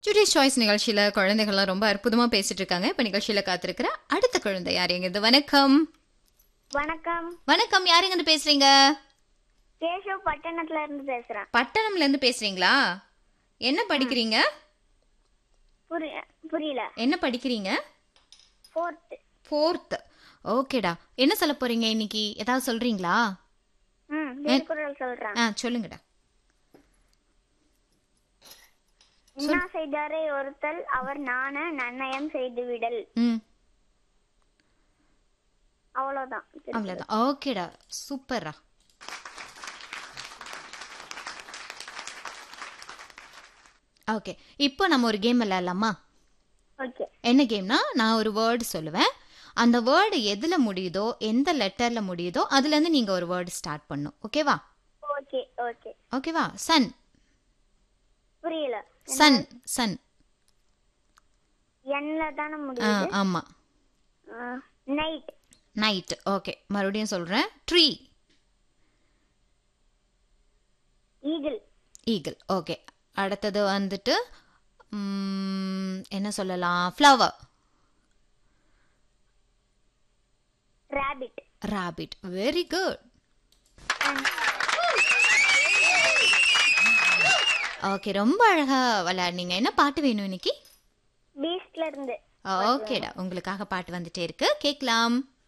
ஜுடிஸ் choice நிகழ்ச்சியில குழந்தைகள்லாம் ரொம்ப அற்புதமா பேசிட்டு இருக்காங்க இப்ப நிகழ்ச்சியில காத்திருக்கிற அடுத்த குழந்தை யாருங்கிறது வணக்கம் வணக்கம் வணக்கம் யாருங்க பேசுறீங்க கேஷவ் பட்டணத்துல இருந்து பேசுறேன் பட்டணம்ல இருந்து பேசுறீங்களா என்ன படிக்கிறீங்க புரிய புரியல என்ன படிக்கிறீங்க ஃபோர்த் ஃபோர்த் ஓகேடா என்ன சொல்ல போறீங்க இன்னைக்கு ஏதாவது சொல்றீங்களா ம் திருக்குறள் சொல்றேன் ஆ சொல்லுங்கடா இன்னா செய்தாரை ஒருத்தல் அவர் நாண நன்னயம் செய்து விடல் ம் அவ்வளவுதான் அவ்வளோதான் ஓகேடா சூப்பர்ரா ஓகே இப்போ நம்ம ஒரு கேம் விளையாடலாமா ஓகே என்ன கேம்னா நான் ஒரு வேர்டு சொல்லுவேன் அந்த வேர்டு எதில் முடியுதோ எந்த லெட்டரில் முடியுதோ அதுலேருந்து நீங்கள் ஒரு வேர்டு ஸ்டார்ட் பண்ணும் ஓகேவா ஓகே ஓகே ஓகேவா சன் புரியல சன் சன் எண்ல தானே ஆ முடியுது ஆமாம் நைட் நைட் ஓகே மறுபடியும் சொல்கிறேன் ட்ரீ ஈகிள் ஈகிள் ஓகே அடுத்தது வந்துட்டு ம், என்ன சொல்லலாம் flower rabbit rabbit very good okay ரொம்ப அழகா விளையாடுனீங்க என்ன பாட்டு வேணும் இன்னைக்கு பீஸ்ட்ல இருந்து ஓகேடா உங்களுக்காக பாட்டு வந்துட்டே இருக்கு கேட்கலாம்